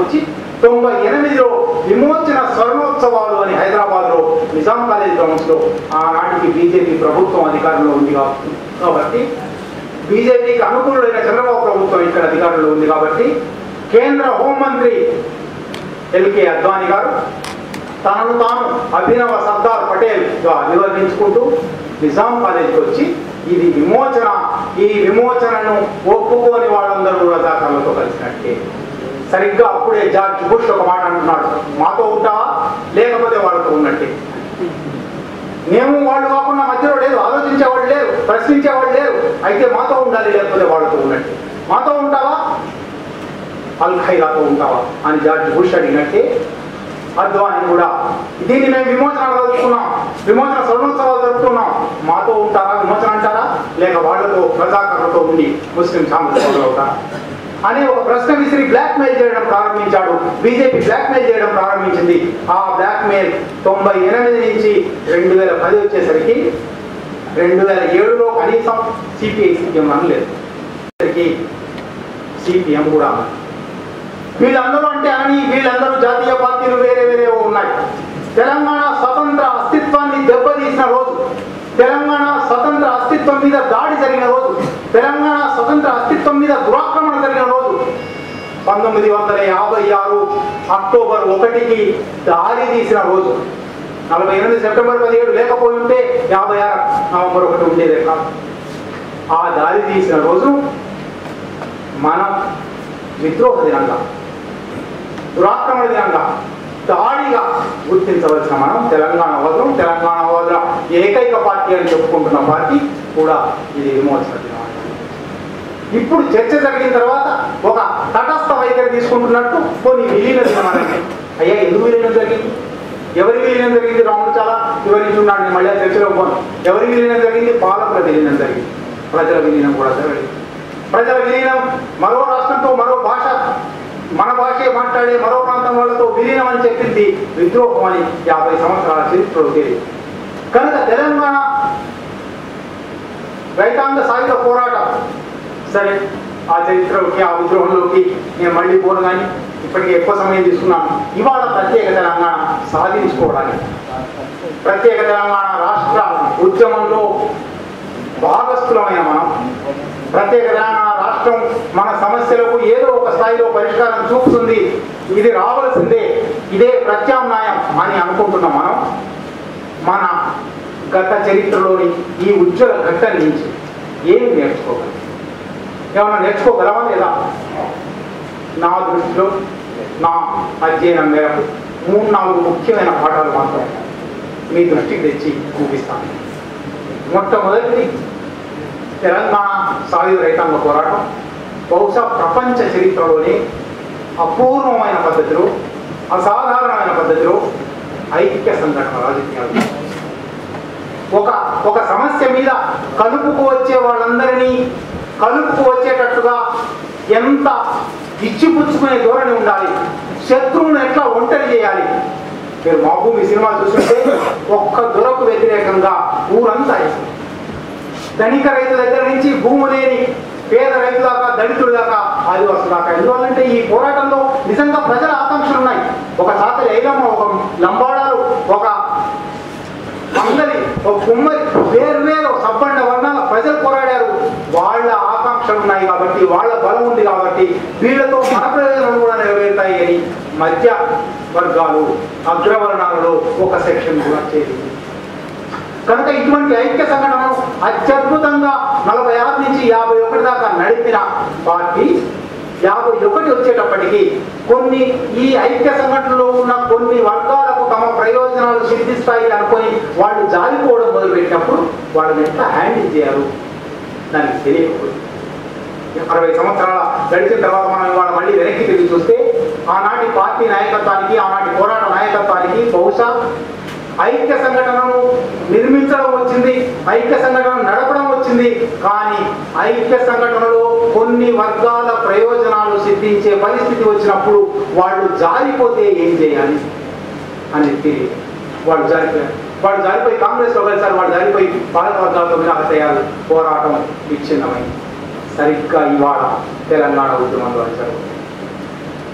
వచ్చి తొంభై ఎనిమిదిలో విమోచన స్వర్ణోత్సవాలు అని హైదరాబాద్లో నిజాం కాలేజ్ గ్రౌండ్స్లో ఆనాటికి బీజేపీ ప్రభుత్వం అధికారంలో ఉంది కాబట్టి కాబట్టి బీజేపీకి అనుకూలుడైన చంద్రబాబు ప్రభుత్వం ఇక్కడ అధికారంలో ఉంది కాబట్టి కేంద్ర హోంమంత్రి ఎల్కే అద్వానీ గారు తనను తాను అభినవ సర్దార్ పటేల్గా నిర్వహించుకుంటూ నిజాం కాలేజీకి వచ్చి ఇది విమోచన ఈ విమోచనను ఒప్పుకోని వాళ్ళందరూ రజాకారులతో కలిసినట్టే సరిగ్గా అప్పుడే జార్జ్ బుష్ ఒక మాట అంటున్నాడు మాతో ఉంటావా లేకపోతే వాళ్ళతో ఉన్నట్టే మేము వాళ్ళు కాకుండా మధ్యలో లేదు ఆలోచించేవాళ్ళు లేరు ప్రశ్నించేవాళ్ళు లేరు అయితే మాతో ఉండాలి లేకపోతే వాళ్ళతో ఉన్నట్టే మాతో ఉంటావా అల్ ఖైదాతో ఉంటావా అని జార్జ్ బుష్ అడిగినట్టే అద్వాని కూడా దీన్ని మేము విమోచన జరుపుకున్నాం విమోచన స్వర్ణోత్సవాలు జరుపుకున్నాం మాతో ఉంటారా విమోచన అంటారా లేక వాళ్ళతో ప్రజాకరణతో ఉండి ముస్లిం సాంస్కృతిలో అవుతారా అనే ఒక ప్రశ్న విసిరి బ్లాక్ మెయిల్ చేయడం ప్రారంభించాడు బీజేపీ బ్లాక్ మెయిల్ చేయడం ప్రారంభించింది ఆ బ్లాక్ మెయిల్ తొంభై ఎనిమిది నుంచి రెండు వేల పది వచ్చేసరికి రెండు వేల ఏడులో కనీసం సిపిఐ సిపిఎం అనలేదు సిపిఎం కూడా అన్నారు వీళ్ళందరూ అంటే అని వీళ్ళందరూ జాతీయ పార్టీలు వేరే వేరే ఉన్నాయి తెలంగాణ స్వతంత్ర అస్తిత్వాన్ని దెబ్బతీసిన రోజు తెలంగాణ స్వతంత్ర అస్తిత్వం మీద దాడి జరిగిన రోజు తెలంగాణ స్వతంత్ర అస్తిత్వం మీద దురాక్రమణ జరిగిన రోజు పంతొమ్మిది వందల యాభై ఆరు అక్టోబర్ ఒకటికి దారి తీసిన రోజు నలభై ఎనిమిది సెప్టెంబర్ పదిహేడు లేకపోయి ఉంటే యాభై ఆరు నవంబర్ ఒకటి ఉండేదే కాదు ఆ దారి తీసిన రోజు మనం విద్రోహ దినంగా దురాక్రమణ దినంగా దాడిగా గుర్తించవలసిన మనం తెలంగాణ వదలం తెలంగాణ వదల ఏకైక పార్టీ అని చెప్పుకుంటున్న పార్టీ కూడా ఇది విమోచన దినం అంటారు. ఇప్పుడు చర్చ జరిగిన తర్వాత ఒక తటస్థ వైఖరి తీసుకుంటున్నట్టు కొన్ని విలీన దినం అనేది అయ్యా ఎందుకు విలీనం జరిగింది ఎవరి విలీనం జరిగింది రాముడు చాలా వివరించున్నాడు నేను మళ్ళీ ఆ చర్చలో పోను ఎవరి విలీనం జరిగింది పాలకుల విలీనం జరిగింది ప్రజల విలీనం కూడా జరిగింది ప్రజల విలీనం మరో రాష్ట్రంతో మరో భాష మన భాషే మాట్లాడే మరో ప్రాంతం వాళ్ళతో విలీనం అని చెప్పింది విద్రోహం అని యాభై సంవత్సరాల చరిత్రలో తెలియదు కనుక తెలంగాణ రైతాంగ సాయుధ పోరాటం సరే ఆ చరిత్రలోకి ఆ విద్రోహంలోకి నేను మళ్ళీ పోను కానీ ఇప్పటికే ఎక్కువ సమయం తీసుకున్నాను ఇవాళ ప్రత్యేక తెలంగాణ సాధించుకోవడానికి ప్రత్యేక తెలంగాణ రాష్ట్ర ఉద్యమంలో భాగస్థులమైన మనం ప్రత్యేక తెలంగాణ రాష్ట్రం మన సమస్యలకు ఏదో ఒక స్థాయిలో పరిష్కారం చూపుతుంది ఇది రావాల్సిందే ఇదే ప్రత్యామ్నాయం అని అనుకుంటున్నాం మనం మన గత చరిత్రలోని ఈ ఉజ్వల ఘట్టం నుంచి ఏమి నేర్చుకోగలం ఏమన్నా నేర్చుకోగలమా లేదా నా దృష్టిలో నా అధ్యయనం మేరకు మూడు నాలుగు ముఖ్యమైన పాఠాలు మాత్రం మీ దృష్టికి తెచ్చి చూపిస్తాను మొట్టమొదటిది తెలంగాణ సాయుధ రైతాంగ పోరాటం బహుశా ప్రపంచ చరిత్రలోనే అపూర్వమైన పద్ధతిలో అసాధారణమైన పద్ధతిలో ఐక్య సంఘటన రాజకీయాలు ఒక ఒక సమస్య మీద కలుపుకు వచ్చే వాళ్ళందరినీ కలుపుకు వచ్చేటట్టుగా ఎంత ఇచ్చిపుచ్చుకునే ధోరణి ఉండాలి శత్రువును ఎట్లా ఒంటరి చేయాలి మీరు మా భూమి సినిమా చూస్తుంటే ఒక్క దొరకు వ్యతిరేకంగా ఊరంతా వేసింది. ధనిక రైతు దగ్గర నుంచి భూము లేని పేద రైతు దాకా దళితుడు దాకా ఆదివాసులు దాకా ఎందువల్లంటే ఈ పోరాటంలో నిజంగా ప్రజల ఆకాంక్షలు ఉన్నాయి ఒక చాతరి ఐలమ్మ ఒక లంబాడాలు ఒక మంగలి ఒక కుమ్మరి వేరు వేరు సబ్బండ వర్ణాల ప్రజలు పోరాడారు వాళ్ళ ఆకాంక్షలు ఉన్నాయి కాబట్టి వాళ్ళ బలం ఉంది కాబట్టి వీళ్ళతో మన ప్రయోజనాలు కూడా నెరవేరుతాయి అని మధ్య వర్గాలు అగ్రవర్ణాలలో ఒక సెక్షన్ కూడా చేరింది కనుక ఇటువంటి ఐక్య సంఘటనను అత్యద్భుతంగా నలభై ఆరు నుంచి యాభై ఒకటి దాకా నడిపిన పార్టీ యాభై ఒకటి వచ్చేటప్పటికి కొన్ని ఈ ఐక్య సంఘటనలో ఉన్న కొన్ని వర్గాలకు తమ ప్రయోజనాలు సిద్ధిస్తాయి అనుకొని వాళ్ళు జారిపోవడం మొదలుపెట్టినప్పుడు వాళ్ళని ఎట్లా హ్యాండిల్ చేయాలి దానికి తెలియకపోయింది అరవై సంవత్సరాల గడిచిన తర్వాత మనం ఇవాళ మళ్ళీ వెనక్కి తిరిగి చూస్తే ఆనాటి పార్టీ నాయకత్వానికి ఆనాటి పోరాట నాయకత్వానికి బహుశా ఐక్య సంఘటనను నిర్మించడం వచ్చింది ఐక్య సంఘటనను నడపడం వచ్చింది కానీ ఐక్య సంఘటనలో కొన్ని వర్గాల ప్రయోజనాలు సిద్ధించే పరిస్థితి వచ్చినప్పుడు వాళ్ళు జారిపోతే ఏం చేయాలి అని తెలియదు వాళ్ళు జారిపోయారు వాళ్ళు జారిపోయి కాంగ్రెస్లో కలిసారు వాళ్ళు జారిపోయి పాలక వర్గాలతో మినహాతయ్యారు పోరాటం విచ్ఛిన్నమైంది సరిగ్గా ఇవాళ తెలంగాణ ఉద్యమంలో జరుగుతుంది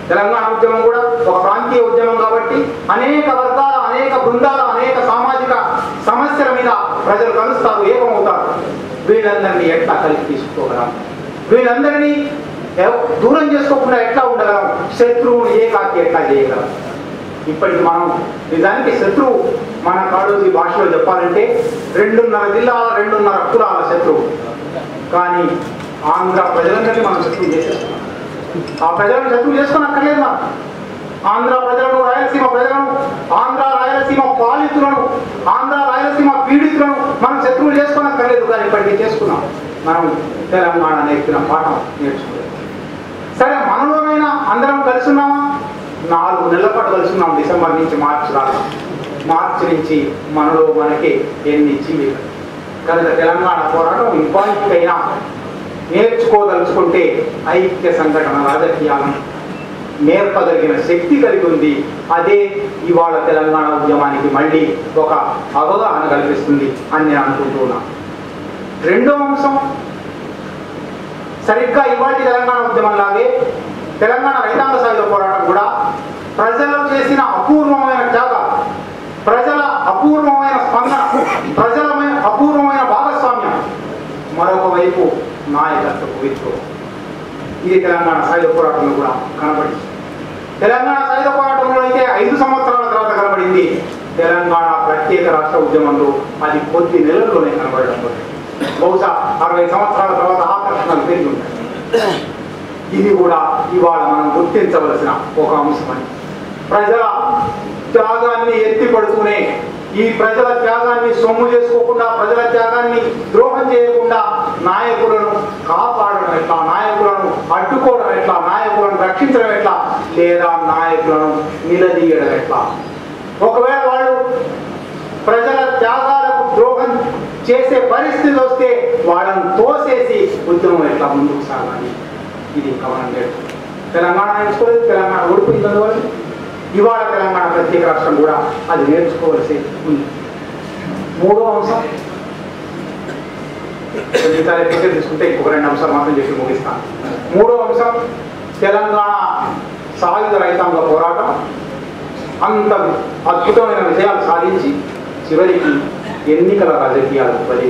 తెలంగాణ ఉద్యమం కూడా ఒక ప్రాంతీయ ఉద్యమం కాబట్టి అనేక వర్గాల అనేక బృందాల అనేక సామాజిక సమస్యల మీద ప్రజలు కలుస్తారు ఏకమవుతారు వీళ్ళందరినీ ఎట్లా కలిసి తీసుకోగలం వీళ్ళందరినీ ఎవ- దూరం చేసుకోకుండా ఎట్లా ఉండగలం శత్రువును ఏకాకి ఎట్లా చేయగలం ఇప్పటికి మనం నిజానికి శత్రువు మన కాళోజీ భాషలో చెప్పాలంటే రెండున్నర జిల్లాల రెండున్నర కులాల శత్రువు కానీ ఆంధ్ర ప్రజలందరినీ మనం శత్రువు చేసేస్తున్నాం ఆ ప్రజలను శత్రువు చేసుకోనక్కర్లేదు మనం ఆంధ్ర ప్రజలను రాయలసీమ ప్రజలను ఆంధ్ర రాయలసీమ పాలితులను ఆంధ్ర రాయలసీమ పీడితులను మనం శత్రువులు చేసుకోనక్కర్లేదు కానీ ఇప్పటికీ చేసుకున్నాం మనం తెలంగాణ నేర్పిన పాఠం నేర్చుకోలేదు సరే మనలోనైనా అందరం కలిసి ఉన్నామా నాలుగు నెలల పాటు కలిసి ఉన్నాం డిసెంబర్ నుంచి మార్చి దాకా మార్చి నుంచి మనలో మనకి ఎన్ని జీవితం కనుక తెలంగాణ పోరాటం ఇప్పటికైనా నేర్చుకోదలుచుకుంటే ఐక్య సంఘటన రాజకీయాలను నేర్పగలిగిన శక్తి కలిగి ఉంది అదే ఇవాళ తెలంగాణ ఉద్యమానికి మళ్ళీ ఒక అవగాహన కల్పిస్తుంది అని నేను అనుకుంటున్నాను రెండో అంశం సరిగ్గా ఇవాటి తెలంగాణ ఉద్యమం లాగే తెలంగాణ రైతాంగ సాయుధ పోరాటం కూడా ప్రజలు చేసిన అపూర్వమైన త్యాగం ప్రజల అపూర్వమైన స్పందన ప్రజలమైన అపూర్వమైన భాగస్వామ్యం మరొక వైపు నాయకత్వపు విద్రోహం ఇది తెలంగాణ సాయుధ పోరాటంలో కూడా కనబడింది తెలంగాణ సాయుధ పోరాటంలో అయితే ఐదు సంవత్సరాల తర్వాత కనబడింది తెలంగాణ ప్రత్యేక రాష్ట్ర ఉద్యమంలో అది కొద్ది నెలల్లోనే కనబడడం మొదలైంది. బహుశా అరవై సంవత్సరాల తర్వాత ఆకర్షణలు పెరిగి ఉంటాయి ఇది కూడా ఇవాళ మనం గుర్తించవలసిన ఒక అంశమని ప్రజల త్యాగాన్ని ఎత్తి పడుతూనే ఈ ప్రజల త్యాగాన్ని సొమ్ము చేసుకోకుండా ప్రజల త్యాగాన్ని ద్రోహం చేయకుండా నాయకులను కాపాడడం ఎట్లా నాయకులను అడ్డుకోవడం ఎట్లా నాయకులను రక్షించడం ఎట్లా లేదా నాయకులను నిలదీయడం ఎట్లా ఒకవేళ వాళ్ళు ప్రజల త్యాగాలకు ద్రోహం చేసే పరిస్థితి వస్తే వాళ్ళని తోసేసి ఉద్యమం ఎట్లా ముందుకు సాగాలి ఇది గమనం లేదు తెలంగాణ నేర్చుకోలేదు తెలంగాణ ఓడిపోయింది అందువల్ల ఇవాళ తెలంగాణ ప్రత్యేక రాష్ట్రం కూడా అది నేర్చుకోవాల్సి ఉంది మూడో అంశం మిగతా లెక్కలు తీసుకుంటే ఇంకొక రెండు అంశాలు మాత్రం చెప్పి ముగిస్తాను మూడో అంశం తెలంగాణ సాయుధ రైతాంగ పోరాటం అంత అద్భుతమైన విజయాలు సాధించి చివరికి ఎన్నికల రాజకీయాలు బలి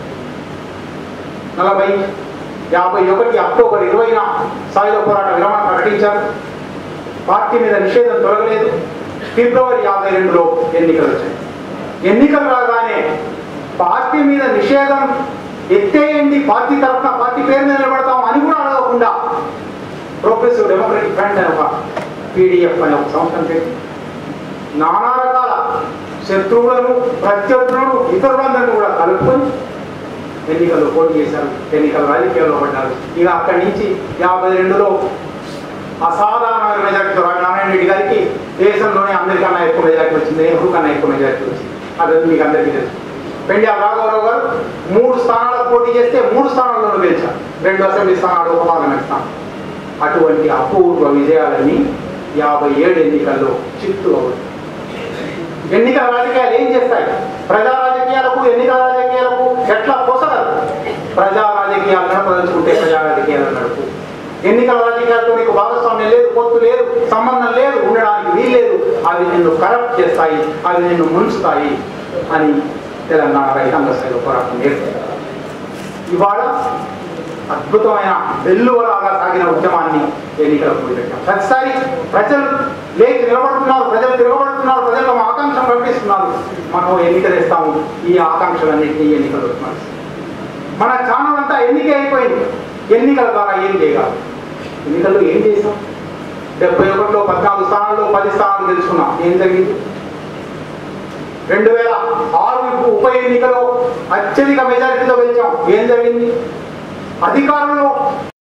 నలభై యాభై ఒకటి అక్టోబర్ ఇరవైన సాయుధ పోరాట విరమణ ప్రకటించారు పార్టీ మీద నిషేధం తొలగలేదు ఫిబ్రవరి యాభై రెండులో ఎన్నికలు వచ్చాయి ఎన్నికలు రాగానే పార్టీ మీద నిషేధం ఎత్తేయండి పార్టీ తరఫున పార్టీ పేరు మీద నిలబడతాం అని కూడా అడగకుండా ప్రోగ్రెసివ్ డెమోక్రటిక్ ఫ్రంట్ అని ఒక పీడిఎఫ్ అనే ఒక సంస్థను పెట్టి నానా రకాల శత్రువులను ప్రత్యర్థులను ఇతరులందరినీ కూడా కలుపుకొని ఎన్నికల్లో పోటీ చేశారు ఎన్నికల రాజకీయాల్లో పడ్డారు ఇక అక్కడి నుంచి యాభై రెండులో అసాధారణమైన మెజార్టీతో నారాయణ రెడ్డి గారికి దేశంలోనే అందరికన్నా ఎక్కువ మెజార్టీ వచ్చింది నెహ్రూ కన్నా ఎక్కువ మెజార్టీ వచ్చింది అది మీకు అందరికీ తెలుసు పెండ్యా రాఘవరావు గారు మూడు స్థానాలకు పోటీ చేస్తే మూడు స్థానాల్లోనూ గెలిచారు రెండు అసెంబ్లీ స్థానాలు ఒక పార్లమెంట్ స్థానం అటువంటి అపూర్వ విజయాలన్నీ యాభై ఏడు ఎన్నికల్లో చిత్తు అవుతాయి ఎన్నికల రాజకీయాలు ఏం చేస్తాయి ప్రజా రాజకీయాలకు ఎన్నికల రాజకీయాలకు ఎట్లా పొసగదు ప్రజా రాజకీయాలు నడపదలుచుకుంటే ప్రజా రాజకీయాలు నడుపు ఎన్నికల రాజకీయాలతో నీకు భాగస్వామ్యం లేదు పొత్తు లేదు సంబంధం లేదు ఉండడానికి వీల్లేదు అవి నిన్ను కరప్ట్ చేస్తాయి అవి నిన్ను ముంచుతాయి అని తెలంగాణ రైతాంగ స్థాయిలో పోరాటం నేర్పుతారు ఇవాళ అద్భుతమైన వెల్లువలాగా సాగిన ఉద్యమాన్ని ఎన్నికలకు మొదలుపెట్టాం ప్రతిసారి ప్రజలు లేచి నిలబడుతున్నారు ప్రజలు తిరగబడుతున్నారు ప్రజలు తమ ఆకాంక్షలు ప్రకటిస్తున్నారు మనం ఎన్నికలు ఇస్తాము ఈ ఆకాంక్షలన్నింటినీ ఎన్నికలు వస్తున్నారు మన ఛానల్ అంతా ఎన్నిక అయిపోయింది ఎన్నికల ద్వారా ఏం చేయగలం ఎన్నికల్లో ఏం చేసాం డెబ్బై ఒకటిలో పద్నాలుగు స్థానాల్లో పది స్థానాలు గెలుచుకున్నాం ఏం జరిగింది రెండు వేల ఆరు ఉప ఎన్నికలో అత్యధిక మెజారిటీతో గెలిచాం ఏం జరిగింది అధికారంలో